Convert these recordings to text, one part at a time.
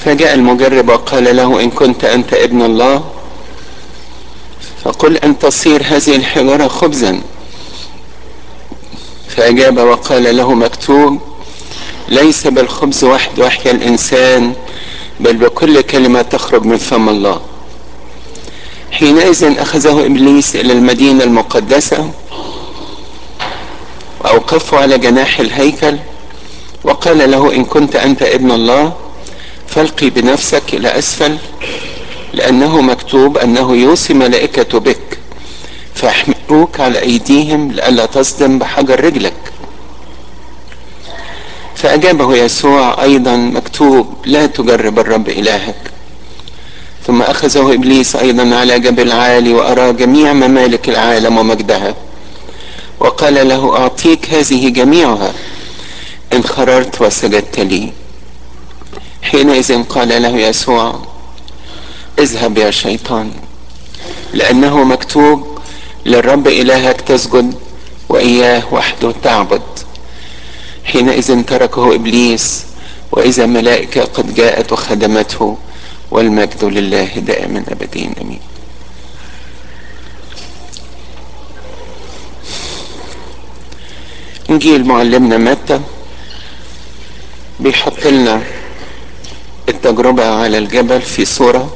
فجاء المجرب وقال له إن كنت أنت ابن الله فقل أن تصير هذه الحجارة خبزا فأجاب وقال له مكتوب ليس بالخبز وحده يحيا الإنسان بل بكل كلمة تخرج من فم الله حينئذ أخذه إبليس إلى المدينة المقدسة وأوقفه على جناح الهيكل وقال له إن كنت أنت ابن الله فالقي بنفسك إلى أسفل لأنه مكتوب أنه يوصي ملائكة بك فيحملوك على أيديهم لئلا تصدم بحجر رجلك فأجابه يسوع أيضا مكتوب لا تجرب الرب إلهك ثم أخذه إبليس أيضا على جبل عالي وأرى جميع ممالك العالم ومجدها وقال له أعطيك هذه جميعها إن خررت وسجدت لي حينئذ قال له يسوع اذهب يا شيطان لأنه مكتوب للرب إلهك تسجد وإياه وحده تعبد حينئذ تركه إبليس وإذا ملائكة قد جاءت وخدمته والمجد لله دائما أبدين أمين إنجيل معلمنا متى بيحط لنا التجربة على الجبل في صورة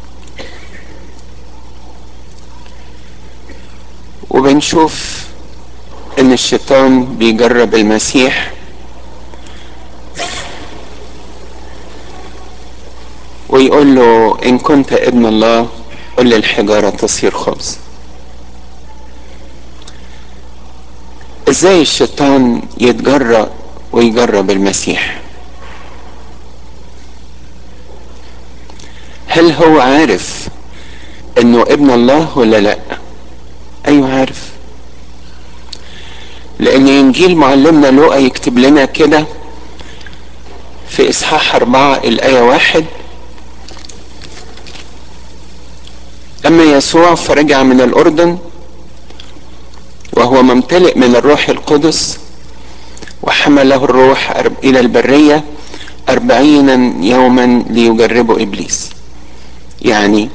وبنشوف ان الشيطان بيجرب المسيح ويقول له ان كنت ابن الله قل للحجارة تصير خبز ازاي الشيطان يتجرأ ويجرب المسيح هل هو عارف انه ابن الله ولا لا ايوه عارف لان انجيل معلمنا لوقا يكتب لنا كده في اصحاح اربعة الاية واحد اما يسوع فرجع من الاردن وهو ممتلئ من الروح القدس وحمله الروح الى البرية أربعين يوما ليجربوا إبليس يعني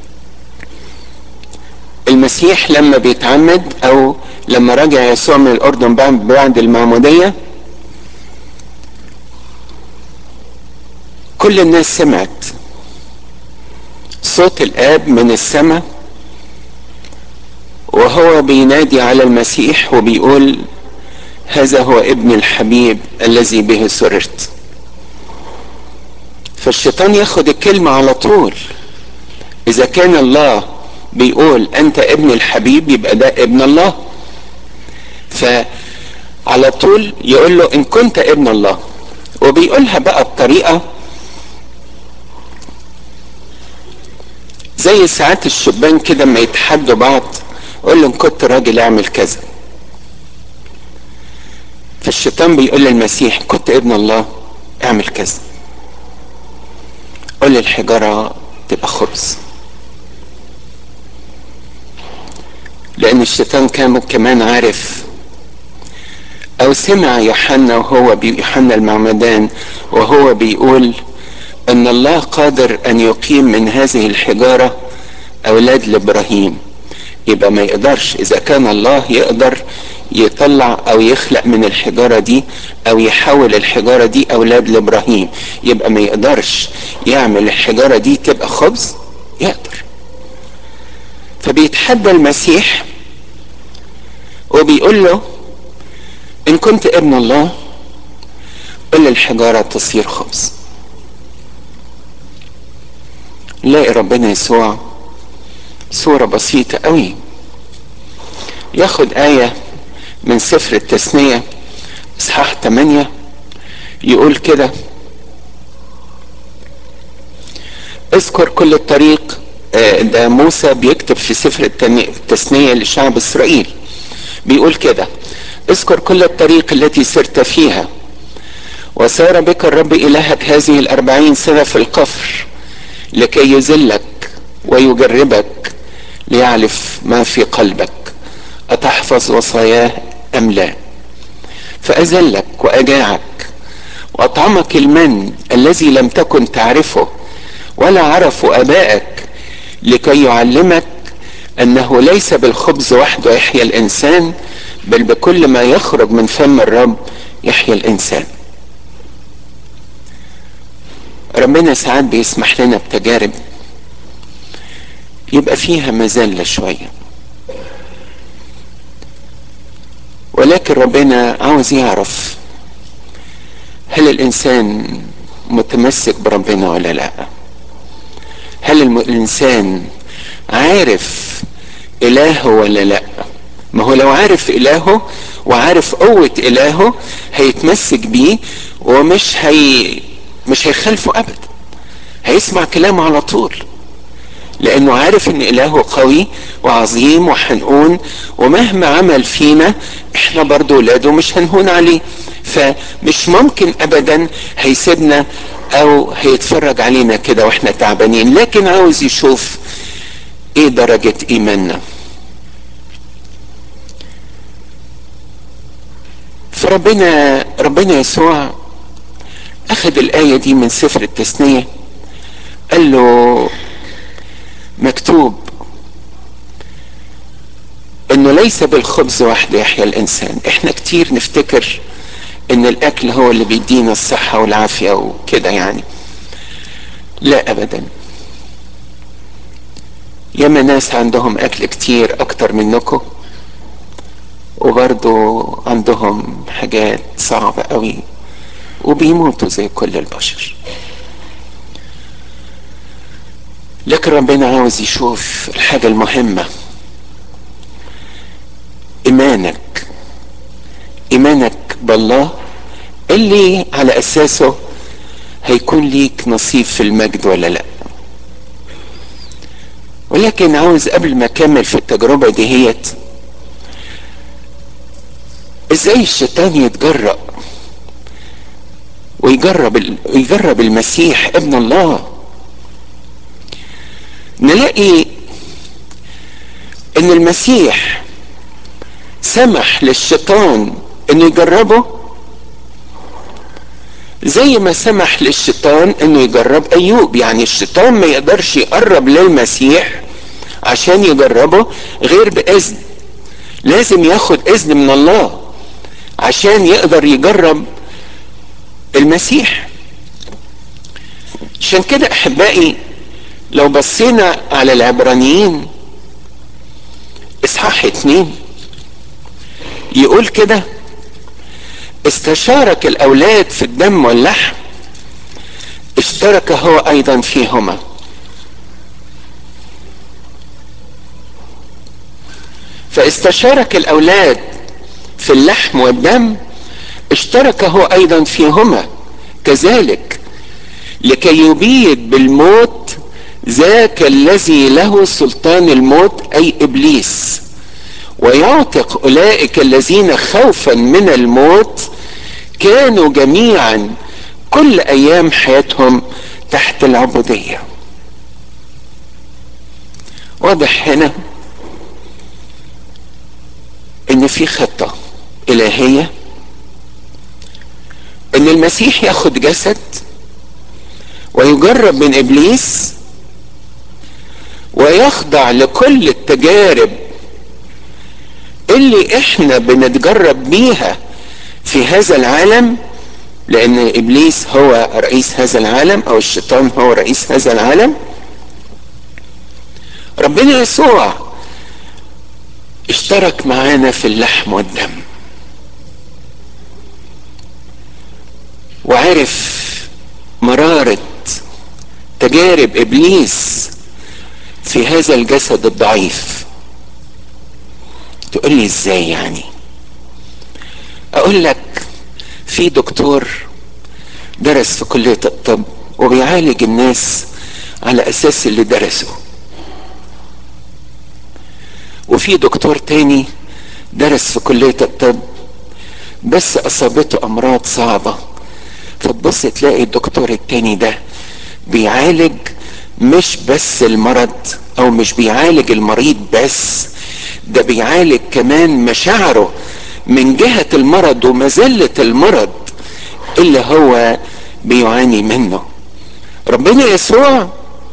المسيح لما بيتعمد أو لما رجع يسوع من الأردن بعد المعمودية كل الناس سمعت صوت الآب من السماء وهو بينادي على المسيح وبيقول هذا هو ابن الحبيب الذي به سررت فالشيطان ياخد الكلمة على طول إذا كان الله بيقول أنت ابن الحبيب يبقى ده ابن الله فعلى طول يقول له إن كنت ابن الله وبيقولها بقى بطريقة زي ساعات الشبان كده ما يتحدوا بعض يقول له إن كنت راجل اعمل كذا فالشيطان بيقول للمسيح كنت ابن الله اعمل كذا قول للحجارة تبقى خبز لأن الشيطان كان كمان عارف أو سمع يوحنا وهو يوحنا المعمدان وهو بيقول أن الله قادر أن يقيم من هذه الحجارة أولاد لإبراهيم يبقى ما يقدرش إذا كان الله يقدر يطلع او يخلق من الحجارة دي او يحول الحجارة دي اولاد لابراهيم يبقى ما يقدرش يعمل الحجارة دي تبقى خبز يقدر فبيتحدى المسيح وبيقول له ان كنت ابن الله قل الحجارة تصير خبز نلاقي ربنا يسوع صورة بسيطة قوي ياخد آية من سفر التثنية اصحاح 8 يقول كده اذكر كل الطريق ده موسى بيكتب في سفر التثنية لشعب اسرائيل بيقول كده اذكر كل الطريق التي سرت فيها وسار بك الرب إلهك هذه الأربعين سنة في القفر لكي يذلك ويجربك ليعرف ما في قلبك أتحفظ وصاياه أم لا فأذلك وأجاعك واطعمك المن الذي لم تكن تعرفه ولا عرفوا ابائك لكي يعلمك انه ليس بالخبز وحده يحيا الانسان بل بكل ما يخرج من فم الرب يحيا الانسان ربنا ساعات بيسمح لنا بتجارب يبقى فيها مذله شويه ولكن ربنا عاوز يعرف هل الانسان متمسك بربنا ولا لا هل الانسان عارف الهه ولا لا ما هو لو عارف الهه وعارف قوة الهه هيتمسك بيه ومش هي مش هيخالفه ابدا هيسمع كلامه على طول لانه عارف ان الهه قوي وعظيم وحنقون ومهما عمل فينا احنا برضو ولاده مش هنهون عليه فمش ممكن ابدا هيسيبنا او هيتفرج علينا كده واحنا تعبانين لكن عاوز يشوف ايه درجة ايماننا فربنا ربنا يسوع اخذ الايه دي من سفر التثنيه قال له مكتوب انه ليس بالخبز وحده يحيا الانسان احنا كتير نفتكر ان الاكل هو اللي بيدينا الصحه والعافيه وكده يعني لا ابدا ياما ناس عندهم اكل كتير اكتر منكم وبرضو عندهم حاجات صعبة قوي وبيموتوا زي كل البشر لكن ربنا عاوز يشوف الحاجة المهمة إيمانك إيمانك بالله اللي على أساسه هيكون ليك نصيب في المجد ولا لا ولكن عاوز قبل ما أكمل في التجربة دي هيت ازاي الشيطان يتجرأ ويجرب ويجرب المسيح ابن الله نلاقي ان المسيح سمح للشيطان انه يجربه زي ما سمح للشيطان انه يجرب ايوب يعني الشيطان ما يقدرش يقرب للمسيح عشان يجربه غير باذن لازم ياخد اذن من الله عشان يقدر يجرب المسيح عشان كده احبائي لو بصينا على العبرانيين اصحاح اتنين يقول كده استشارك الاولاد في الدم واللحم اشترك هو ايضا فيهما فاستشارك الاولاد في اللحم والدم اشترك هو ايضا فيهما كذلك لكي يبيد بالموت ذاك الذي له سلطان الموت اي ابليس ويعتق اولئك الذين خوفا من الموت كانوا جميعا كل ايام حياتهم تحت العبوديه واضح هنا ان في خطه الهيه ان المسيح ياخد جسد ويجرب من ابليس ويخضع لكل التجارب اللي احنا بنتجرب بيها في هذا العالم لان ابليس هو رئيس هذا العالم او الشيطان هو رئيس هذا العالم ربنا يسوع اشترك معانا في اللحم والدم وعرف مرارة تجارب ابليس في هذا الجسد الضعيف تقول لي ازاي يعني اقول لك في دكتور درس في كلية الطب وبيعالج الناس على اساس اللي درسه وفي دكتور تاني درس في كلية الطب بس اصابته امراض صعبة فتبص تلاقي الدكتور التاني ده بيعالج مش بس المرض او مش بيعالج المريض بس ده بيعالج كمان مشاعره من جهة المرض ومذلة المرض اللي هو بيعاني منه ربنا يسوع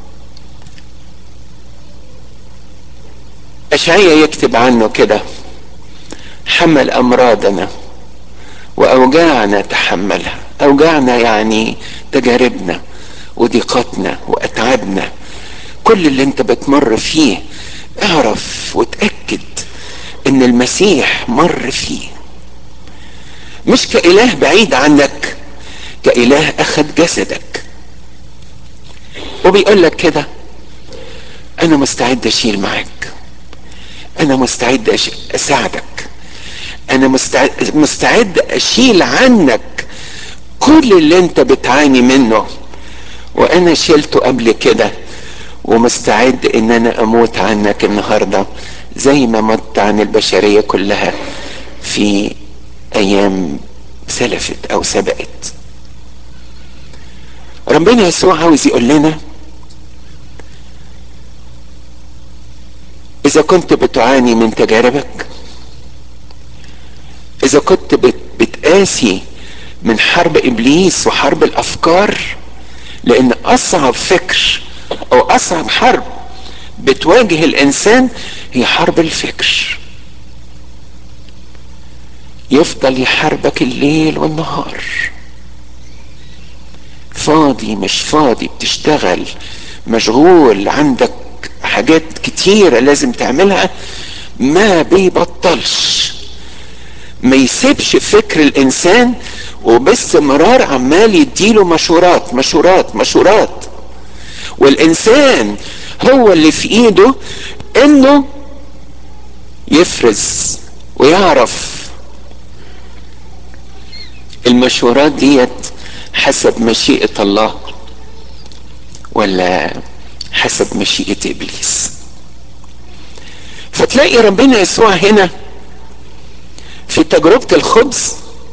اشعيا يكتب عنه كده حمل امراضنا واوجاعنا تحملها اوجاعنا يعني تجاربنا وضيقاتنا واتعابنا كل اللي انت بتمر فيه اعرف وتاكد ان المسيح مر فيه مش كاله بعيد عنك كاله اخذ جسدك وبيقول لك كده انا مستعد اشيل معاك انا مستعد اساعدك انا مستعد, مستعد اشيل عنك كل اللي انت بتعاني منه وانا شلته قبل كده ومستعد ان انا اموت عنك النهارده زي ما مت عن البشريه كلها في ايام سلفت او سبقت ربنا يسوع عاوز يقول لنا اذا كنت بتعاني من تجاربك اذا كنت بتقاسي من حرب ابليس وحرب الافكار لان اصعب فكر او اصعب حرب بتواجه الانسان هي حرب الفكر يفضل يحاربك الليل والنهار فاضي مش فاضي بتشتغل مشغول عندك حاجات كتيرة لازم تعملها ما بيبطلش ما يسيبش فكر الانسان وباستمرار عمال يديله مشورات مشورات مشورات والانسان هو اللي في ايده انه يفرز ويعرف المشورات ديت حسب مشيئة الله ولا حسب مشيئة ابليس فتلاقي ربنا يسوع هنا في تجربة الخبز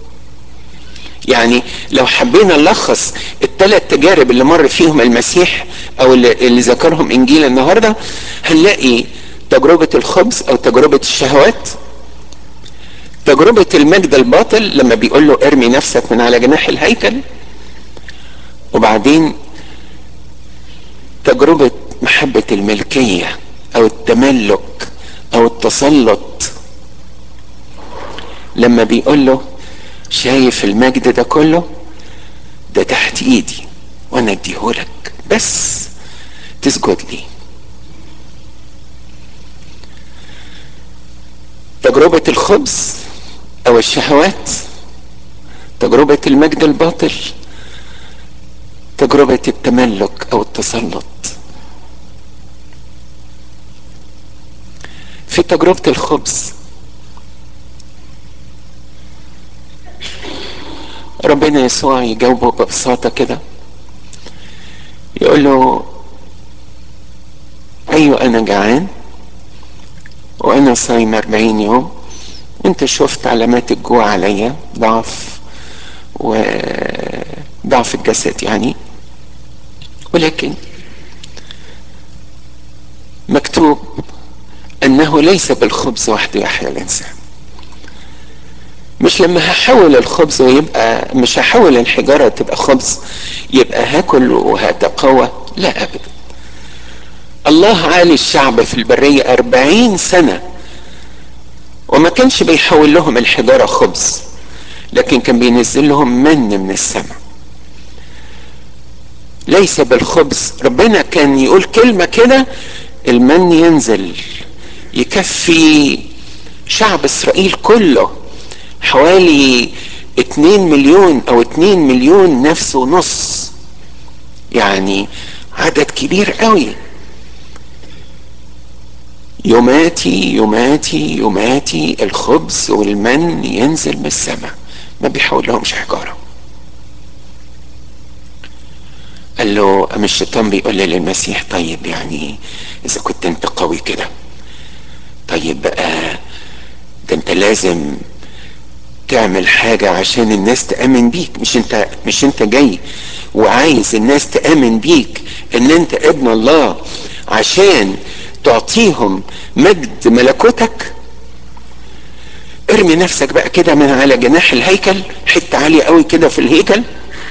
يعني لو حبينا نلخص الثلاث تجارب اللي مر فيهم المسيح او اللي, اللي ذكرهم انجيل النهارده هنلاقي تجربة الخبز او تجربة الشهوات تجربة المجد الباطل لما بيقول له ارمي نفسك من على جناح الهيكل وبعدين تجربة محبة الملكية او التملك او التسلط لما بيقول له شايف المجد ده كله ده تحت ايدي وانا اديهولك بس تسجد لي تجربة الخبز او الشهوات تجربة المجد الباطل تجربة التملك او التسلط في تجربة الخبز ربنا يسوع يجاوبه ببساطة كده يقول له أيوة أنا جعان وأنا صايم أربعين يوم وأنت شفت علامات الجوع عليا ضعف وضعف الجسد يعني ولكن مكتوب أنه ليس بالخبز وحده يحيا الإنسان مش لما هحول الخبز ويبقى مش هحول الحجارة تبقى خبز يبقى هاكل وهتقوى لا أبدا الله عالي الشعب في البرية أربعين سنة وما كانش بيحول لهم الحجارة خبز لكن كان بينزل لهم من من السماء ليس بالخبز ربنا كان يقول كلمة كده المن ينزل يكفي شعب اسرائيل كله حوالي اتنين مليون او اتنين مليون نفس ونص يعني عدد كبير قوي يوماتي يوماتي يوماتي الخبز والمن ينزل من السماء ما بيحول لهمش حجارة قال له أم الشيطان بيقول للمسيح طيب يعني إذا كنت أنت قوي كده طيب بقى ده أنت لازم تعمل حاجة عشان الناس تأمن بيك مش انت مش انت جاي وعايز الناس تأمن بيك ان انت ابن الله عشان تعطيهم مجد ملكوتك ارمي نفسك بقى كده من على جناح الهيكل حتة عالية قوي كده في الهيكل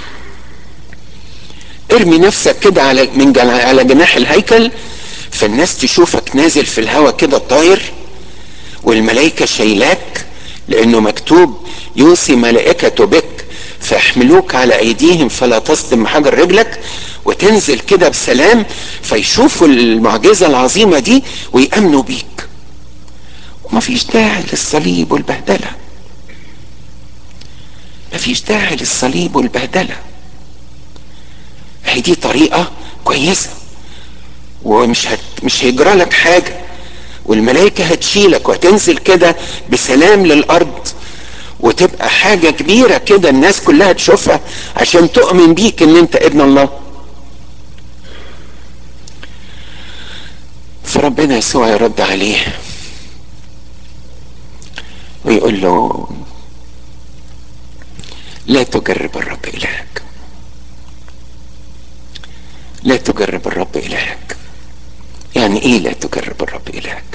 ارمي نفسك كده على من على جناح الهيكل فالناس تشوفك نازل في الهواء كده طاير والملائكة شايلاك لانه مكتوب يوصي ملائكته بك فيحملوك على ايديهم فلا تصدم حجر رجلك وتنزل كده بسلام فيشوفوا المعجزة العظيمة دي ويأمنوا بيك ومفيش داعي للصليب والبهدلة مفيش داعي للصليب والبهدلة هي دي طريقة كويسة ومش هت... مش هيجرى لك حاجة والملائكة هتشيلك وهتنزل كده بسلام للأرض وتبقى حاجة كبيرة كده الناس كلها تشوفها عشان تؤمن بيك ان انت ابن الله فربنا يسوع يرد عليه ويقول له لا تجرب الرب إلهك لا تجرب الرب إلهك يعني ايه لا تجرب الرب إلهك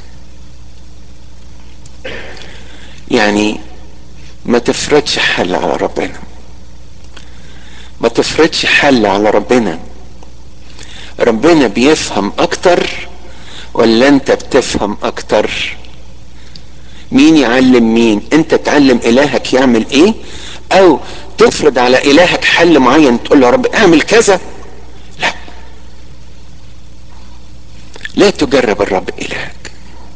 يعني ما تفرضش حل على ربنا ما تفرضش حل على ربنا ربنا بيفهم اكتر ولا انت بتفهم اكتر مين يعلم مين انت تعلم الهك يعمل ايه او تفرض على الهك حل معين تقول له يا رب اعمل كذا لا لا تجرب الرب الهك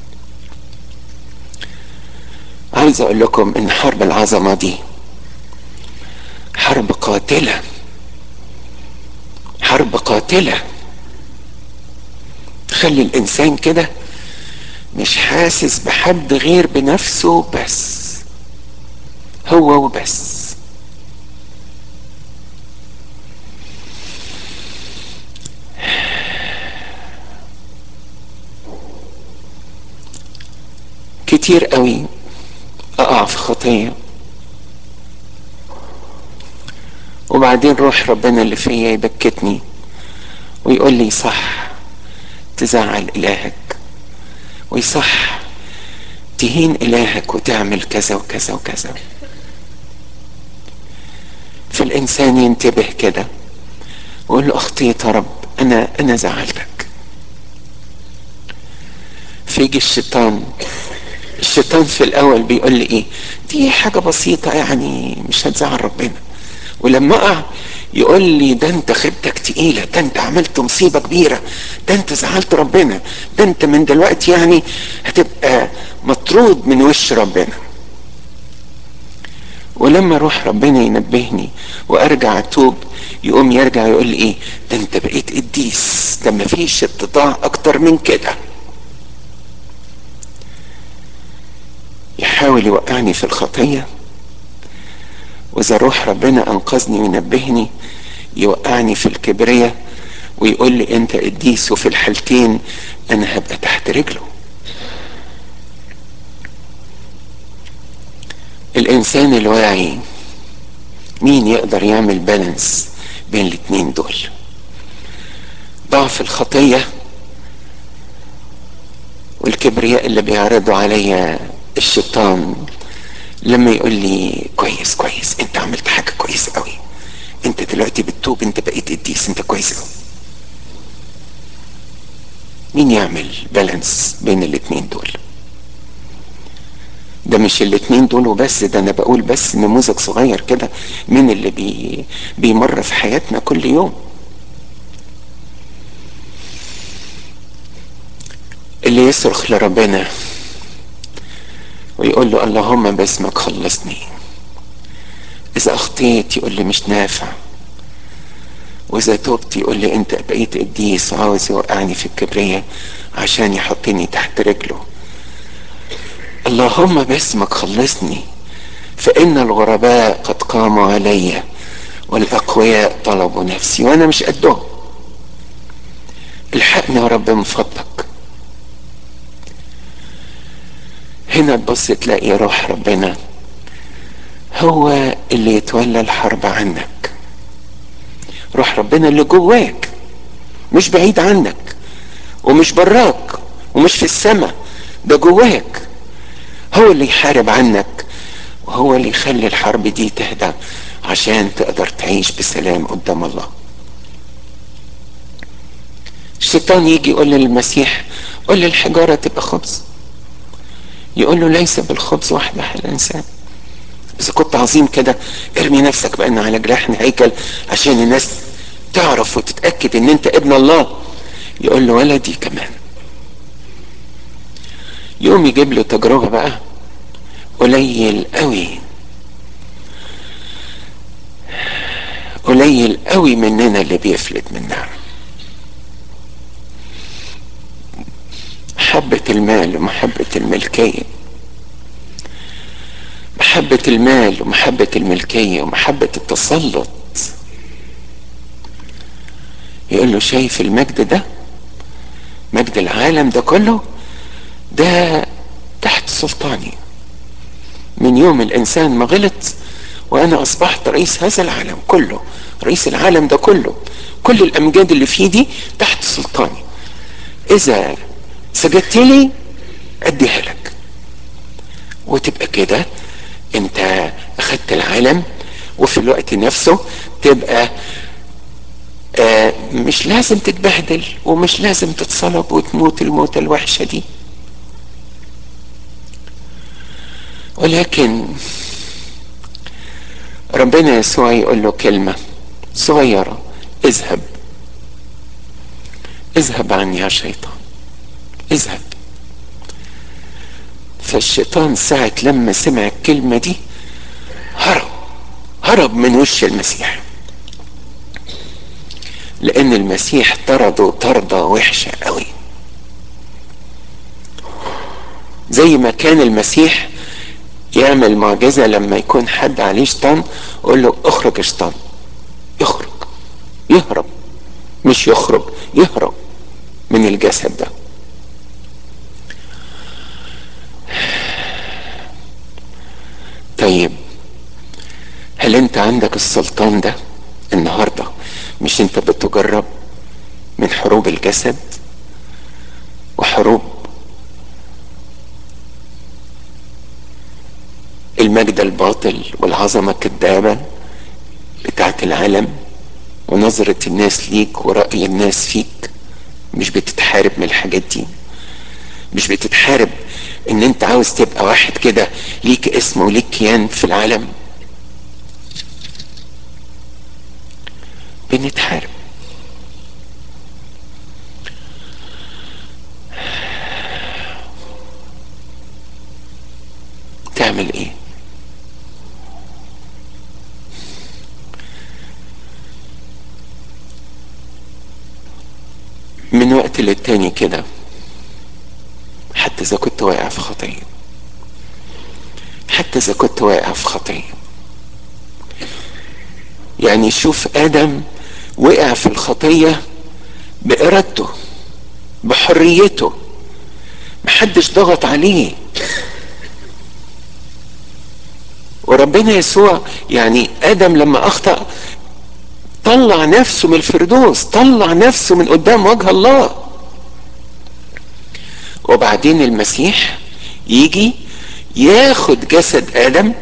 عايز اقول لكم ان حرب العظمة دي حرب قاتلة حرب قاتلة تخلي الانسان كده مش حاسس بحد غير بنفسه بس هو وبس كتير قوي اقع في خطيه وبعدين روح ربنا اللي فيا يبكتني ويقول لي صح تزعل الهك ويصح تهين الهك وتعمل كذا وكذا وكذا فالانسان ينتبه كده ويقول له اخطيت يا رب انا انا زعلتك فيجي الشيطان الشيطان في الاول بيقول لي ايه دي حاجه بسيطه يعني مش هتزعل ربنا ولما اقع يقول لي ده انت خيبتك تقيله ده انت عملت مصيبه كبيره ده انت زعلت ربنا ده انت من دلوقتي يعني هتبقى مطرود من وش ربنا ولما اروح ربنا ينبهني وارجع اتوب يقوم يرجع يقول لي ايه ده انت بقيت قديس ده مفيش اتضاع اكتر من كده يحاول يوقعني في الخطيه واذا روح ربنا انقذني وينبهني يوقعني في الكبرية ويقول لي انت قديس وفي الحالتين انا هبقى تحت رجله الانسان الواعي مين يقدر يعمل بالانس بين الاتنين دول ضعف الخطية والكبرياء اللي بيعرضوا عليا الشيطان لما يقول لي كويس كويس انت عملت حاجة كويسة قوي انت دلوقتي بتتوب انت بقيت قديس انت كويس قوي مين يعمل بالانس بين الاتنين دول ده مش الاتنين دول وبس ده انا بقول بس نموذج صغير كده من اللي بي بيمر في حياتنا كل يوم اللي يصرخ لربنا ويقول له اللهم باسمك خلصني اذا اخطيت يقول لي مش نافع واذا تبت يقول لي انت بقيت قديس وعاوز يوقعني في الكبرية عشان يحطني تحت رجله اللهم باسمك خلصني فان الغرباء قد قاموا علي والاقوياء طلبوا نفسي وانا مش قدهم الحقني يا رب من فضلك هنا تبص تلاقي روح ربنا هو اللي يتولى الحرب عنك روح ربنا اللي جواك مش بعيد عنك ومش براك ومش في السماء ده جواك هو اللي يحارب عنك وهو اللي يخلي الحرب دي تهدى عشان تقدر تعيش بسلام قدام الله الشيطان يجي يقول للمسيح قول للحجارة تبقى خبز يقول له ليس بالخبز وحده الانسان اذا كنت عظيم كده ارمي نفسك بان على جراح هيكل عشان الناس تعرف وتتاكد ان انت ابن الله يقول له ولدي كمان يوم يجيب له تجربه بقى قليل قوي قليل قوي مننا اللي بيفلت منها محبة المال ومحبة الملكية محبة المال ومحبة الملكية ومحبة التسلط يقول له شايف المجد ده مجد العالم ده كله ده تحت سلطاني من يوم الانسان ما غلط وانا اصبحت رئيس هذا العالم كله رئيس العالم ده كله كل الامجاد اللي فيه دي تحت سلطاني اذا سجدت لي اديها لك وتبقى كده انت اخدت العالم وفي الوقت نفسه تبقى آه مش لازم تتبهدل ومش لازم تتصلب وتموت الموتة الوحشة دي ولكن ربنا يسوع يقول له كلمة صغيرة اذهب اذهب عني يا شيطان اذهب فالشيطان ساعة لما سمع الكلمة دي هرب هرب من وش المسيح لأن المسيح طرده طردة وحشة قوي زي ما كان المسيح يعمل معجزة لما يكون حد عليه شيطان يقول له اخرج يا شيطان يخرج يهرب مش يخرج يهرب من الجسد ده طيب هل انت عندك السلطان ده النهارده مش انت بتجرب من حروب الجسد وحروب المجد الباطل والعظمة الكذابة بتاعت العالم ونظرة الناس ليك ورأي الناس فيك مش بتتحارب من الحاجات دي مش بتتحارب ان انت عاوز تبقى واحد كده ليك اسم وليك كيان في العالم بنتحارب تعمل ايه من وقت للتاني كده حتى اذا كنت واقع في خطيه حتى اذا كنت واقع في خطيه يعني شوف ادم وقع في الخطيه بارادته بحريته محدش ضغط عليه وربنا يسوع يعني ادم لما اخطا طلع نفسه من الفردوس طلع نفسه من قدام وجه الله وبعدين المسيح يجي ياخد جسد ادم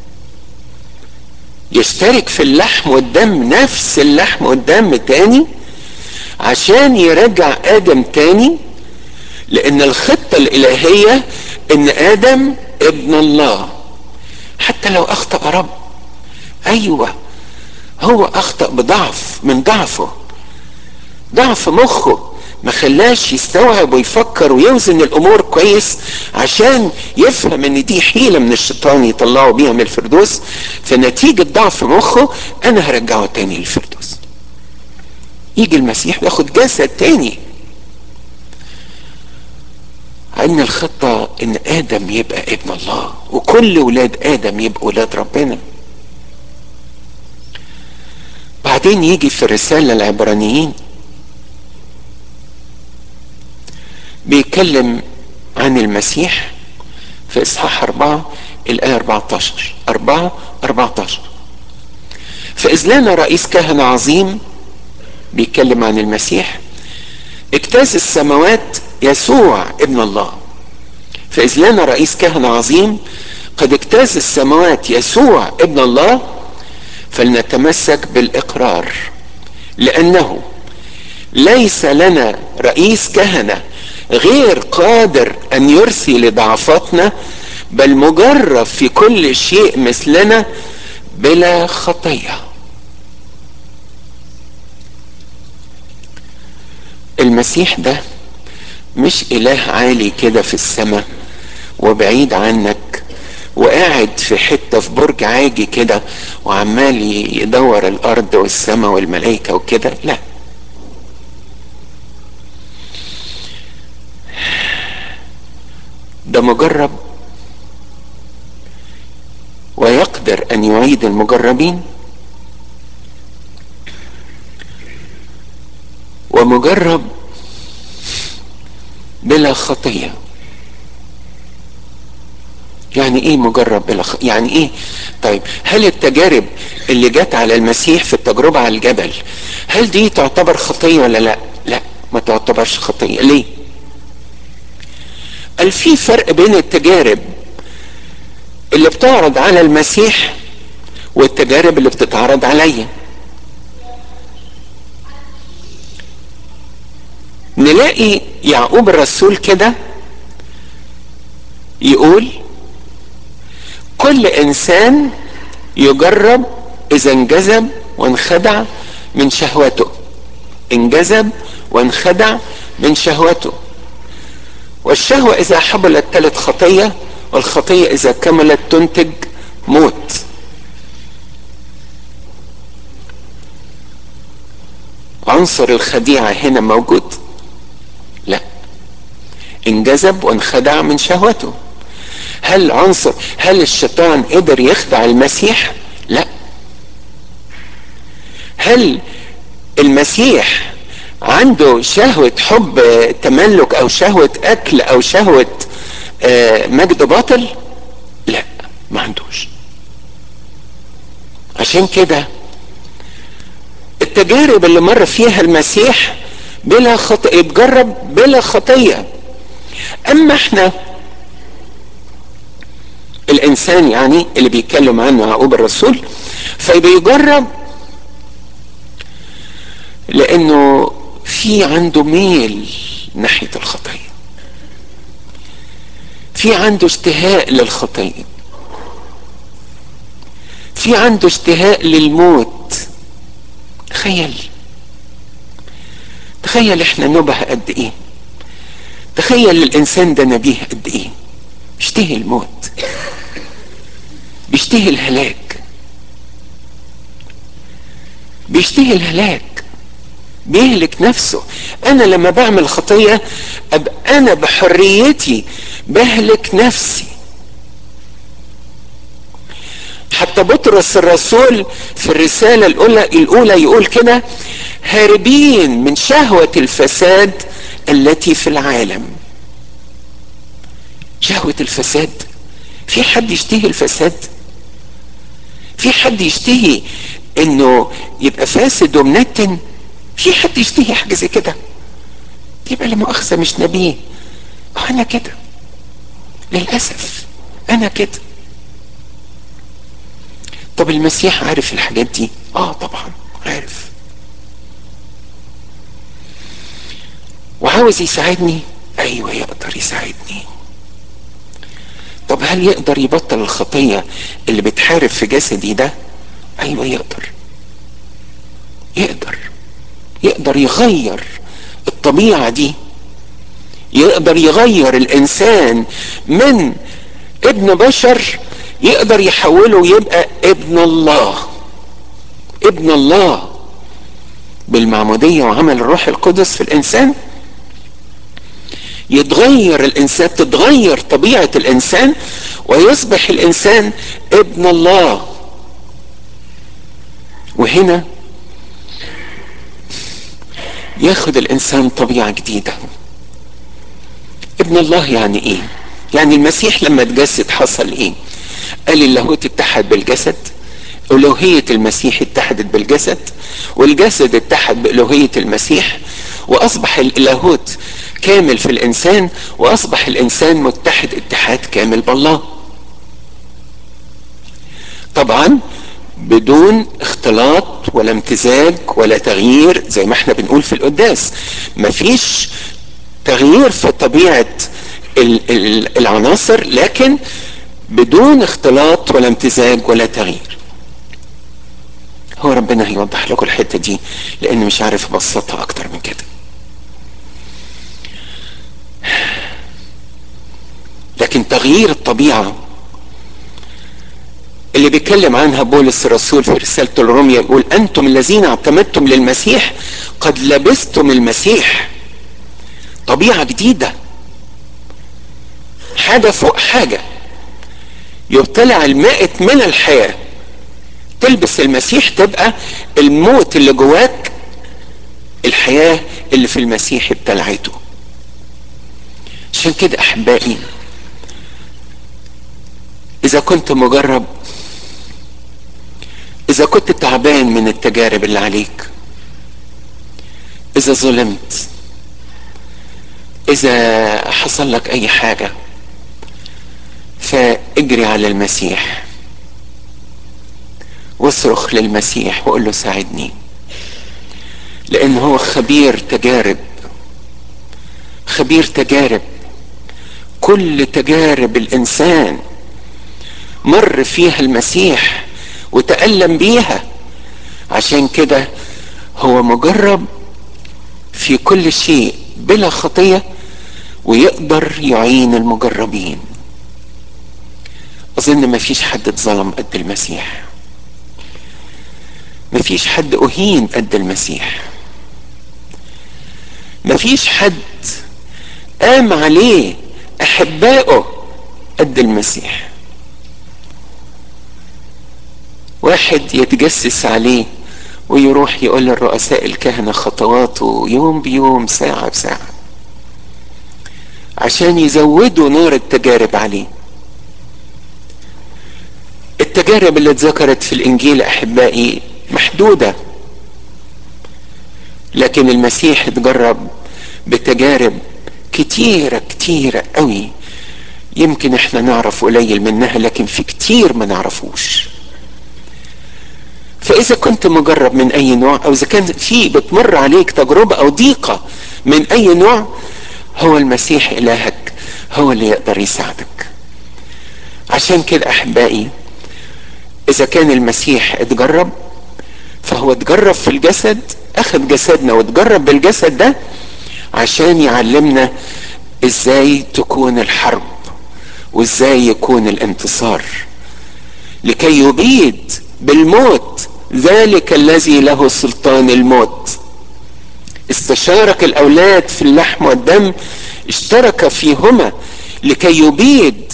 يشترك في اللحم والدم نفس اللحم والدم تاني عشان يرجع ادم تاني لان الخطة الالهية ان ادم ابن الله حتى لو اخطأ رب ايوه هو اخطأ بضعف من ضعفه ضعف مخه ما خلاش يستوعب ويفكر ويوزن الامور كويس عشان يفهم ان دي حيله من الشيطان يطلعه بيها من الفردوس فنتيجه ضعف مخه انا هرجعه تاني للفردوس يجي المسيح ياخد جسد تاني ان الخطه ان ادم يبقى ابن الله وكل ولاد ادم يبقوا ولاد ربنا بعدين يجي في الرساله العبرانيين بيتكلم عن المسيح في اصحاح أربعة الآية 14 أربعة 14 فإذ لنا رئيس كهنة عظيم بيتكلم عن المسيح اجتاز السماوات يسوع ابن الله فإذ لنا رئيس كهنة عظيم قد اجتاز السماوات يسوع ابن الله فلنتمسك بالاقرار لانه ليس لنا رئيس كهنه غير قادر ان يرسي لضعفاتنا بل مجرب في كل شيء مثلنا بلا خطيه المسيح ده مش اله عالي كده في السماء وبعيد عنك وقاعد في حتة في برج عاجي كده وعمال يدور الأرض والسماء والملائكة وكده لا ده مجرب ويقدر أن يعيد المجربين ومجرب بلا خطيه يعني ايه مجرب بلا خ... يعني ايه طيب هل التجارب اللي جت على المسيح في التجربة على الجبل هل دي تعتبر خطية ولا لا لا ما تعتبرش خطية ليه قال في فرق بين التجارب اللي بتعرض على المسيح والتجارب اللي بتتعرض عليا نلاقي يعقوب الرسول كده يقول كل انسان يجرب اذا انجذب وانخدع من شهوته انجذب وانخدع من شهوته والشهوة اذا حبلت تلت خطية والخطية اذا كملت تنتج موت عنصر الخديعة هنا موجود لا انجذب وانخدع من شهوته هل عنصر هل الشيطان قدر يخدع المسيح لا هل المسيح عنده شهوة حب تملك او شهوة اكل او شهوة مجد باطل لا ما عندوش عشان كده التجارب اللي مر فيها المسيح بلا خطأ يتجرب بلا خطية اما احنا الانسان يعني اللي بيتكلم عنه يعقوب الرسول فبيجرب لانه في عنده ميل ناحيه الخطيه في عنده اشتهاء للخطيه في عنده اشتهاء للموت تخيل تخيل احنا نبه قد ايه تخيل الانسان ده نبيه قد ايه يشتهي الموت بيشتهي الهلاك بيشتهي الهلاك بيهلك نفسه انا لما بعمل خطيه ابقى انا بحريتي بهلك نفسي حتى بطرس الرسول في الرسالة الأولى, الأولى يقول كده هاربين من شهوة الفساد التي في العالم شهوة الفساد في حد يشتهي الفساد في حد يشتهي انه يبقى فاسد ومنتن في حد يشتهي حاجة زي كده يبقى لا مؤاخذة مش نبيه انا كده للأسف انا كده طب المسيح عارف الحاجات دي اه طبعا عارف وعاوز يساعدني ايوه يقدر يساعدني طب هل يقدر يبطل الخطية اللي بتحارب في جسدي ده ايوه يقدر يقدر يقدر يغير الطبيعة دي يقدر يغير الانسان من ابن بشر يقدر يحوله يبقى ابن الله ابن الله بالمعمودية وعمل الروح القدس في الانسان يتغير الانسان تتغير طبيعة الانسان ويصبح الانسان ابن الله وهنا ياخد الانسان طبيعة جديدة ابن الله يعني ايه يعني المسيح لما اتجسد حصل ايه قال اللاهوت اتحد بالجسد ألوهية المسيح اتحدت بالجسد والجسد اتحد بألوهية المسيح وأصبح اللاهوت كامل في الإنسان وأصبح الإنسان متحد اتحاد كامل بالله طبعا بدون اختلاط ولا امتزاج ولا تغيير زي ما احنا بنقول في القداس مفيش تغيير في طبيعة العناصر لكن بدون اختلاط ولا امتزاج ولا تغيير هو ربنا هيوضح لكم الحتة دي لان مش عارف ابسطها اكتر من كده لكن تغيير الطبيعة اللي بيتكلم عنها بولس الرسول في رسالته لروميا يقول انتم الذين اعتمدتم للمسيح قد لبستم المسيح طبيعة جديدة حاجة فوق حاجة يبتلع المائت من الحياة تلبس المسيح تبقى الموت اللي جواك الحياة اللي في المسيح ابتلعته عشان كده احبائي اذا كنت مجرب اذا كنت تعبان من التجارب اللي عليك اذا ظلمت اذا حصل لك اي حاجة فاجري على المسيح واصرخ للمسيح وقول له ساعدني لان هو خبير تجارب خبير تجارب كل تجارب الانسان مر فيها المسيح وتألم بيها عشان كده هو مجرب في كل شيء بلا خطية ويقدر يعين المجربين أظن ما فيش حد اتظلم قد المسيح ما فيش حد أهين قد المسيح ما فيش حد قام عليه أحبائه قد المسيح واحد يتجسس عليه ويروح يقول للرؤساء الكهنة خطواته يوم بيوم ساعة بساعة عشان يزودوا نار التجارب عليه التجارب اللي اتذكرت في الانجيل احبائي محدودة لكن المسيح اتجرب بتجارب كتيرة كتيرة قوي يمكن احنا نعرف قليل منها لكن في كتير ما نعرفوش فاذا كنت مجرب من اي نوع او اذا كان في بتمر عليك تجربة او ضيقة من اي نوع هو المسيح الهك هو اللي يقدر يساعدك عشان كده احبائي اذا كان المسيح اتجرب فهو اتجرب في الجسد اخذ جسدنا واتجرب بالجسد ده عشان يعلمنا ازاي تكون الحرب وازاي يكون الانتصار لكي يبيد بالموت ذلك الذي له سلطان الموت استشارك الاولاد في اللحم والدم اشترك فيهما لكي يبيد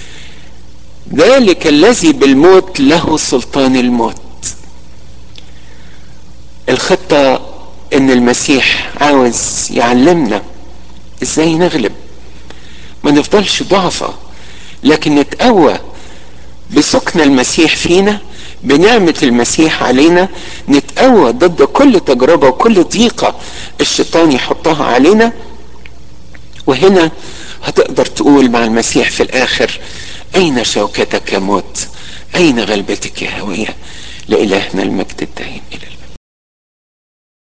ذلك الذي بالموت له سلطان الموت الخطة ان المسيح عاوز يعلمنا ازاي نغلب ما نفضلش ضعفة لكن نتقوى بسكن المسيح فينا بنعمة المسيح علينا نتقوى ضد كل تجربة وكل ضيقة الشيطان يحطها علينا وهنا هتقدر تقول مع المسيح في الآخر أين شوكتك يا موت أين غلبتك يا هوية لإلهنا المجد الدائم إلى